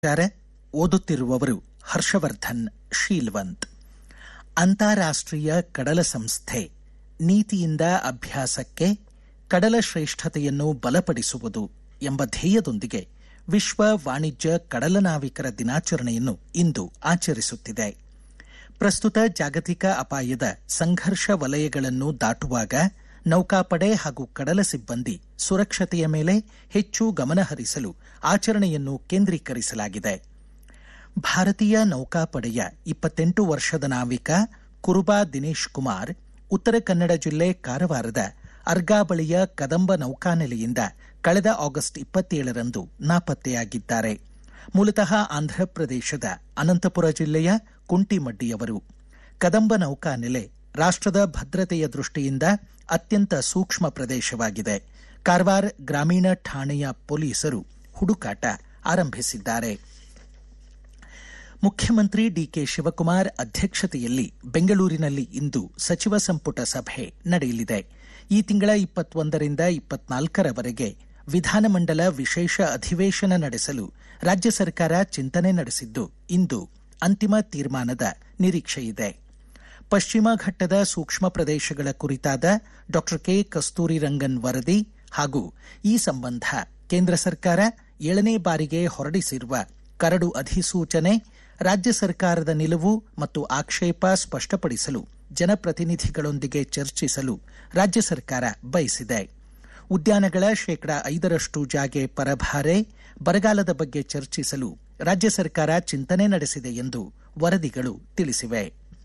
ಸಮಾಚಾರ ಓದುತ್ತಿರುವವರು ಹರ್ಷವರ್ಧನ್ ಶೀಲ್ವಂತ್ ಅಂತಾರಾಷ್ಟ್ರೀಯ ಕಡಲ ಸಂಸ್ಥೆ ನೀತಿಯಿಂದ ಅಭ್ಯಾಸಕ್ಕೆ ಕಡಲ ಶ್ರೇಷ್ಠತೆಯನ್ನು ಬಲಪಡಿಸುವುದು ಎಂಬ ಧ್ಯೇಯದೊಂದಿಗೆ ವಿಶ್ವ ವಾಣಿಜ್ಯ ಕಡಲ ನಾವಿಕರ ದಿನಾಚರಣೆಯನ್ನು ಇಂದು ಆಚರಿಸುತ್ತಿದೆ ಪ್ರಸ್ತುತ ಜಾಗತಿಕ ಅಪಾಯದ ಸಂಘರ್ಷ ವಲಯಗಳನ್ನು ದಾಟುವಾಗ ನೌಕಾಪಡೆ ಹಾಗೂ ಕಡಲ ಸಿಬ್ಬಂದಿ ಸುರಕ್ಷತೆಯ ಮೇಲೆ ಹೆಚ್ಚು ಗಮನಹರಿಸಲು ಆಚರಣೆಯನ್ನು ಕೇಂದ್ರೀಕರಿಸಲಾಗಿದೆ ಭಾರತೀಯ ನೌಕಾಪಡೆಯ ಇಪ್ಪತ್ತೆಂಟು ವರ್ಷದ ನಾವಿಕ ಕುರುಬಾ ದಿನೇಶ್ ಕುಮಾರ್ ಉತ್ತರ ಕನ್ನಡ ಜಿಲ್ಲೆ ಕಾರವಾರದ ಅರ್ಗಾ ಬಳಿಯ ಕದಂಬ ನೌಕಾನೆಲೆಯಿಂದ ಕಳೆದ ಆಗಸ್ಟ್ ಇಪ್ಪತ್ತೇಳರಂದು ನಾಪತ್ತೆಯಾಗಿದ್ದಾರೆ ಮೂಲತಃ ಆಂಧ್ರಪ್ರದೇಶದ ಅನಂತಪುರ ಜಿಲ್ಲೆಯ ಕುಂಟಿಮಡ್ಡಿಯವರು ಕದಂಬ ನೌಕಾನೆಲೆ ರಾಷ್ಟ್ರದ ಭದ್ರತೆಯ ದೃಷ್ಟಿಯಿಂದ ಅತ್ಯಂತ ಸೂಕ್ಷ್ಮ ಪ್ರದೇಶವಾಗಿದೆ ಕಾರವಾರ ಗ್ರಾಮೀಣ ಠಾಣೆಯ ಪೊಲೀಸರು ಹುಡುಕಾಟ ಆರಂಭಿಸಿದ್ದಾರೆ ಮುಖ್ಯಮಂತ್ರಿ ಡಿಕೆ ಶಿವಕುಮಾರ್ ಅಧ್ಯಕ್ಷತೆಯಲ್ಲಿ ಬೆಂಗಳೂರಿನಲ್ಲಿ ಇಂದು ಸಚಿವ ಸಂಪುಟ ಸಭೆ ನಡೆಯಲಿದೆ ಈ ತಿಂಗಳ ಇಪ್ಪತ್ತೊಂದರಿಂದ ಇಪ್ಪತ್ನಾಲ್ಕರವರೆಗೆ ವಿಧಾನಮಂಡಲ ವಿಶೇಷ ಅಧಿವೇಶನ ನಡೆಸಲು ರಾಜ್ಯ ಸರ್ಕಾರ ಚಿಂತನೆ ನಡೆಸಿದ್ದು ಇಂದು ಅಂತಿಮ ತೀರ್ಮಾನದ ನಿರೀಕ್ಷೆಯಿದೆ ಪಶ್ಚಿಮ ಘಟ್ಟದ ಸೂಕ್ಷ್ಮ ಪ್ರದೇಶಗಳ ಕುರಿತಾದ ಡಾ ಕೆ ಕಸ್ತೂರಿ ರಂಗನ್ ವರದಿ ಹಾಗೂ ಈ ಸಂಬಂಧ ಕೇಂದ್ರ ಸರ್ಕಾರ ಏಳನೇ ಬಾರಿಗೆ ಹೊರಡಿಸಿರುವ ಕರಡು ಅಧಿಸೂಚನೆ ರಾಜ್ಯ ಸರ್ಕಾರದ ನಿಲುವು ಮತ್ತು ಆಕ್ಷೇಪ ಸ್ಪಷ್ಟಪಡಿಸಲು ಜನಪ್ರತಿನಿಧಿಗಳೊಂದಿಗೆ ಚರ್ಚಿಸಲು ರಾಜ್ಯ ಸರ್ಕಾರ ಬಯಸಿದೆ ಉದ್ಯಾನಗಳ ಶೇಕಡಾ ಐದರಷ್ಟು ಜಾಗೆ ಪರಭಾರೆ ಬರಗಾಲದ ಬಗ್ಗೆ ಚರ್ಚಿಸಲು ರಾಜ್ಯ ಸರ್ಕಾರ ಚಿಂತನೆ ನಡೆಸಿದೆ ಎಂದು ವರದಿಗಳು ತಿಳಿಸಿವೆ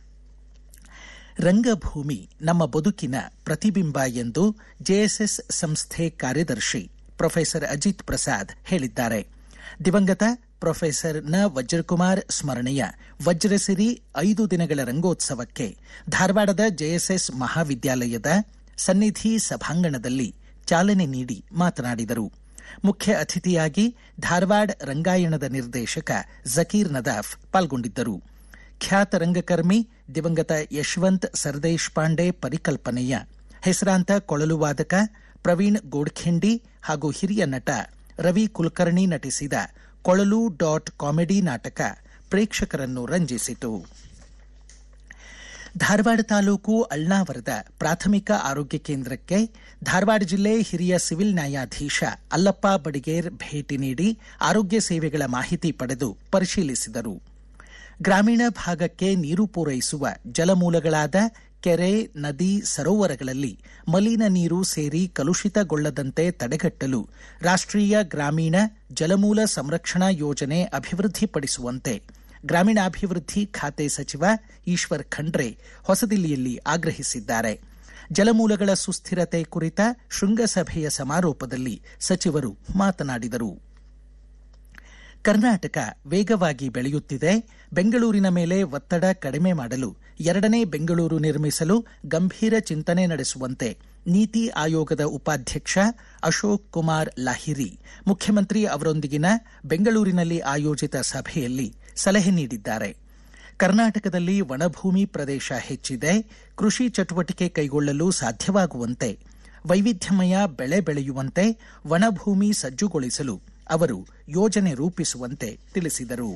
ರಂಗಭೂಮಿ ನಮ್ಮ ಬದುಕಿನ ಪ್ರತಿಬಿಂಬ ಎಂದು ಜೆಎಸ್ಎಸ್ ಸಂಸ್ಥೆ ಕಾರ್ಯದರ್ಶಿ ಪ್ರೊಫೆಸರ್ ಅಜಿತ್ ಪ್ರಸಾದ್ ಹೇಳಿದ್ದಾರೆ ದಿವಂಗತ ಪ್ರೊಫೆಸರ್ ನ ವಜ್ರಕುಮಾರ್ ಸ್ಮರಣೆಯ ವಜ್ರಸಿರಿ ಐದು ದಿನಗಳ ರಂಗೋತ್ಸವಕ್ಕೆ ಧಾರವಾಡದ ಜೆಎಸ್ಎಸ್ ಮಹಾವಿದ್ಯಾಲಯದ ಸನ್ನಿಧಿ ಸಭಾಂಗಣದಲ್ಲಿ ಚಾಲನೆ ನೀಡಿ ಮಾತನಾಡಿದರು ಮುಖ್ಯ ಅತಿಥಿಯಾಗಿ ಧಾರವಾಡ ರಂಗಾಯಣದ ನಿರ್ದೇಶಕ ಜಕೀರ್ ನದಾಫ್ ಪಾಲ್ಗೊಂಡಿದ್ದರು ಖ್ಯಾತ ರಂಗಕರ್ಮಿ ದಿವಂಗತ ಯಶವಂತ್ ಸರ್ದೇಶ್ ಪಾಂಡೆ ಪರಿಕಲ್ಪನೆಯ ಹೆಸರಾಂತ ಕೊಳಲು ವಾದಕ ಪ್ರವೀಣ್ ಗೋಡ್ಖೆಂಡಿ ಹಾಗೂ ಹಿರಿಯ ನಟ ರವಿ ಕುಲಕರ್ಣಿ ನಟಿಸಿದ ಕೊಳಲು ಡಾಟ್ ಕಾಮಿಡಿ ನಾಟಕ ಪ್ರೇಕ್ಷಕರನ್ನು ರಂಜಿಸಿತು ಧಾರವಾಡ ತಾಲೂಕು ಅಳ್ನಾವರದ ಪ್ರಾಥಮಿಕ ಆರೋಗ್ಯ ಕೇಂದ್ರಕ್ಕೆ ಧಾರವಾಡ ಜಿಲ್ಲೆ ಹಿರಿಯ ಸಿವಿಲ್ ನ್ಯಾಯಾಧೀಶ ಅಲ್ಲಪ್ಪ ಬಡಿಗೇರ್ ಭೇಟಿ ನೀಡಿ ಆರೋಗ್ಯ ಸೇವೆಗಳ ಮಾಹಿತಿ ಪಡೆದು ಪರಿಶೀಲಿಸಿದರು ಗ್ರಾಮೀಣ ಭಾಗಕ್ಕೆ ನೀರು ಪೂರೈಸುವ ಜಲಮೂಲಗಳಾದ ಕೆರೆ ನದಿ ಸರೋವರಗಳಲ್ಲಿ ಮಲಿನ ನೀರು ಸೇರಿ ಕಲುಷಿತಗೊಳ್ಳದಂತೆ ತಡೆಗಟ್ಟಲು ರಾಷ್ಟ್ರೀಯ ಗ್ರಾಮೀಣ ಜಲಮೂಲ ಸಂರಕ್ಷಣಾ ಯೋಜನೆ ಅಭಿವೃದ್ಧಿಪಡಿಸುವಂತೆ ಗ್ರಾಮೀಣಾಭಿವೃದ್ಧಿ ಖಾತೆ ಸಚಿವ ಈಶ್ವರ್ ಖಂಡ್ರೆ ಹೊಸದಿಲ್ಲಿಯಲ್ಲಿ ಆಗ್ರಹಿಸಿದ್ದಾರೆ ಜಲಮೂಲಗಳ ಸುಸ್ಥಿರತೆ ಕುರಿತ ಶೃಂಗಸಭೆಯ ಸಮಾರೋಪದಲ್ಲಿ ಸಚಿವರು ಮಾತನಾಡಿದರು ಕರ್ನಾಟಕ ವೇಗವಾಗಿ ಬೆಳೆಯುತ್ತಿದೆ ಬೆಂಗಳೂರಿನ ಮೇಲೆ ಒತ್ತಡ ಕಡಿಮೆ ಮಾಡಲು ಎರಡನೇ ಬೆಂಗಳೂರು ನಿರ್ಮಿಸಲು ಗಂಭೀರ ಚಿಂತನೆ ನಡೆಸುವಂತೆ ನೀತಿ ಆಯೋಗದ ಉಪಾಧ್ಯಕ್ಷ ಅಶೋಕ್ ಕುಮಾರ್ ಲಾಹಿರಿ ಮುಖ್ಯಮಂತ್ರಿ ಅವರೊಂದಿಗಿನ ಬೆಂಗಳೂರಿನಲ್ಲಿ ಆಯೋಜಿತ ಸಭೆಯಲ್ಲಿ ಸಲಹೆ ನೀಡಿದ್ದಾರೆ ಕರ್ನಾಟಕದಲ್ಲಿ ಒಣಭೂಮಿ ಪ್ರದೇಶ ಹೆಚ್ಚಿದೆ ಕೃಷಿ ಚಟುವಟಿಕೆ ಕೈಗೊಳ್ಳಲು ಸಾಧ್ಯವಾಗುವಂತೆ ವೈವಿಧ್ಯಮಯ ಬೆಳೆ ಬೆಳೆಯುವಂತೆ ಒಣಭೂಮಿ ಸಜ್ಜುಗೊಳಿಸಲು ಅವರು ಯೋಜನೆ ರೂಪಿಸುವಂತೆ ತಿಳಿಸಿದರು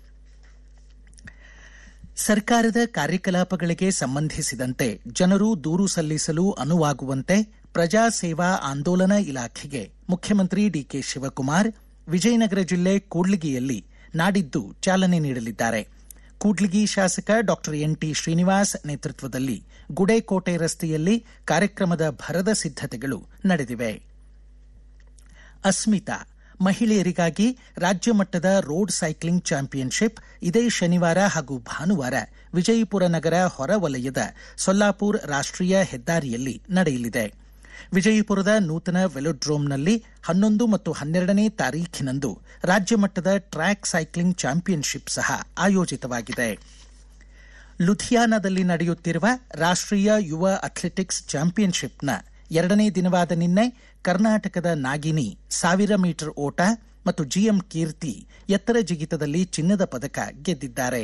ಸರ್ಕಾರದ ಕಾರ್ಯಕಲಾಪಗಳಿಗೆ ಸಂಬಂಧಿಸಿದಂತೆ ಜನರು ದೂರು ಸಲ್ಲಿಸಲು ಅನುವಾಗುವಂತೆ ಪ್ರಜಾ ಸೇವಾ ಆಂದೋಲನ ಇಲಾಖೆಗೆ ಮುಖ್ಯಮಂತ್ರಿ ಡಿಕೆ ಶಿವಕುಮಾರ್ ವಿಜಯನಗರ ಜಿಲ್ಲೆ ಕೂಡ್ಲಿಗಿಯಲ್ಲಿ ನಾಡಿದ್ದು ಚಾಲನೆ ನೀಡಲಿದ್ದಾರೆ ಕೂಡ್ಲಿಗಿ ಶಾಸಕ ಡಾ ಎನ್ಟಿ ಶ್ರೀನಿವಾಸ್ ನೇತೃತ್ವದಲ್ಲಿ ಗುಡೇಕೋಟೆ ರಸ್ತೆಯಲ್ಲಿ ಕಾರ್ಯಕ್ರಮದ ಭರದ ಸಿದ್ಧತೆಗಳು ನಡೆದಿವೆ ಅಸ್ಮಿತಾ ಮಹಿಳೆಯರಿಗಾಗಿ ರಾಜ್ಯ ಮಟ್ಟದ ರೋಡ್ ಸೈಕ್ಲಿಂಗ್ ಚಾಂಪಿಯನ್ಶಿಪ್ ಇದೇ ಶನಿವಾರ ಹಾಗೂ ಭಾನುವಾರ ವಿಜಯಪುರ ನಗರ ಹೊರವಲಯದ ಸೊಲ್ಲಾಪುರ್ ರಾಷ್ಟ್ರೀಯ ಹೆದ್ದಾರಿಯಲ್ಲಿ ನಡೆಯಲಿದೆ ವಿಜಯಪುರದ ನೂತನ ವೆಲೋಡ್ರೋಮ್ನಲ್ಲಿ ಹನ್ನೊಂದು ಮತ್ತು ಹನ್ನೆರಡನೇ ತಾರೀಖಿನಂದು ರಾಜ್ಯ ಮಟ್ಟದ ಟ್ರ್ಯಾಕ್ ಸೈಕ್ಲಿಂಗ್ ಚಾಂಪಿಯನ್ಶಿಪ್ ಸಹ ಆಯೋಜಿತವಾಗಿದೆ ಲುಧಿಯಾನದಲ್ಲಿ ನಡೆಯುತ್ತಿರುವ ರಾಷ್ಟ್ರೀಯ ಯುವ ಅಥ್ಲೆಟಿಕ್ಸ್ ಚಾಂಪಿಯನ್ಶಿಪ್ನ ಎರಡನೇ ದಿನವಾದ ನಿನ್ನೆ ಕರ್ನಾಟಕದ ನಾಗಿನಿ ಸಾವಿರ ಮೀಟರ್ ಓಟ ಮತ್ತು ಜಿಎಂ ಕೀರ್ತಿ ಎತ್ತರ ಜಿಗಿತದಲ್ಲಿ ಚಿನ್ನದ ಪದಕ ಗೆದ್ದಿದ್ದಾರೆ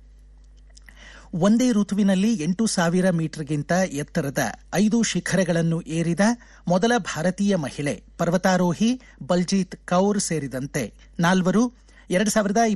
ಒಂದೇ ಋತುವಿನಲ್ಲಿ ಎಂಟು ಸಾವಿರ ಮೀಟರ್ಗಿಂತ ಎತ್ತರದ ಐದು ಶಿಖರಗಳನ್ನು ಏರಿದ ಮೊದಲ ಭಾರತೀಯ ಮಹಿಳೆ ಪರ್ವತಾರೋಹಿ ಬಲ್ಜೀತ್ ಕೌರ್ ಸೇರಿದಂತೆ ನಾಲ್ವರು ಎರಡು ಸಾವಿರದ